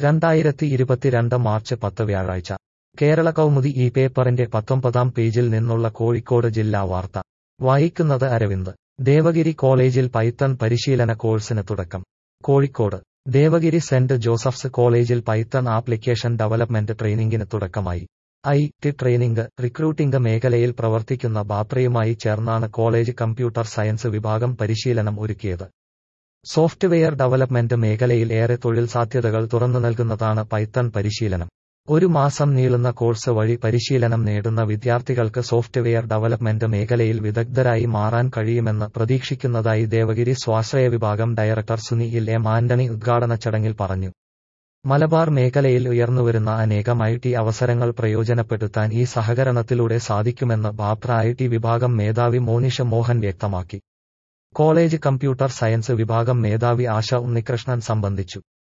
രണ്ടായിരത്തി ഇരുപത്തിരണ്ട് മാർച്ച് പത്ത് വ്യാഴാഴ്ച കേരള കൗമുദി ഈ പേപ്പറിന്റെ പത്തൊമ്പതാം പേജിൽ നിന്നുള്ള കോഴിക്കോട് ജില്ലാ വാർത്ത വായിക്കുന്നത് അരവിന്ദ് ദേവഗിരി കോളേജിൽ പൈത്തൺ പരിശീലന കോഴ്സിന് തുടക്കം കോഴിക്കോട് ദേവഗിരി സെന്റ് ജോസഫ്സ് കോളേജിൽ പൈത്തൺ ആപ്ലിക്കേഷൻ ഡെവലപ്മെന്റ് ട്രെയിനിംഗിന് തുടക്കമായി ഐ ടി ട്രെയിനിംഗ് റിക്രൂട്ടിംഗ് മേഖലയിൽ പ്രവർത്തിക്കുന്ന ബാപ്രയുമായി ചേർന്നാണ് കോളേജ് കമ്പ്യൂട്ടർ സയൻസ് വിഭാഗം പരിശീലനം ഒരുക്കിയത് സോഫ്റ്റ്വെയർ ഡെവലപ്മെന്റ് മേഖലയിൽ ഏറെ തൊഴിൽ സാധ്യതകൾ തുറന്നു നൽകുന്നതാണ് പൈത്തൺ പരിശീലനം ഒരു മാസം നീളുന്ന കോഴ്സ് വഴി പരിശീലനം നേടുന്ന വിദ്യാർത്ഥികൾക്ക് സോഫ്റ്റ്വെയർ ഡെവലപ്മെന്റ് മേഖലയിൽ വിദഗ്ധരായി മാറാൻ കഴിയുമെന്ന് പ്രതീക്ഷിക്കുന്നതായി ദേവഗിരി സ്വാശ്രയ വിഭാഗം ഡയറക്ടർ സുനിൽ എം ആന്റണി ഉദ്ഘാടന ചടങ്ങിൽ പറഞ്ഞു മലബാർ മേഖലയിൽ ഉയർന്നുവരുന്ന അനേകം ഐ ടി അവസരങ്ങൾ പ്രയോജനപ്പെടുത്താൻ ഈ സഹകരണത്തിലൂടെ സാധിക്കുമെന്ന് ബാപ്ര ഐ ടി വിഭാഗം മേധാവി മോനിഷ മോഹൻ വ്യക്തമാക്കി കോളേജ് കമ്പ്യൂട്ടർ സയൻസ് വിഭാഗം മേധാവി ആശ ഉണ്ണികൃഷ്ണൻ സംബന്ധിച്ചു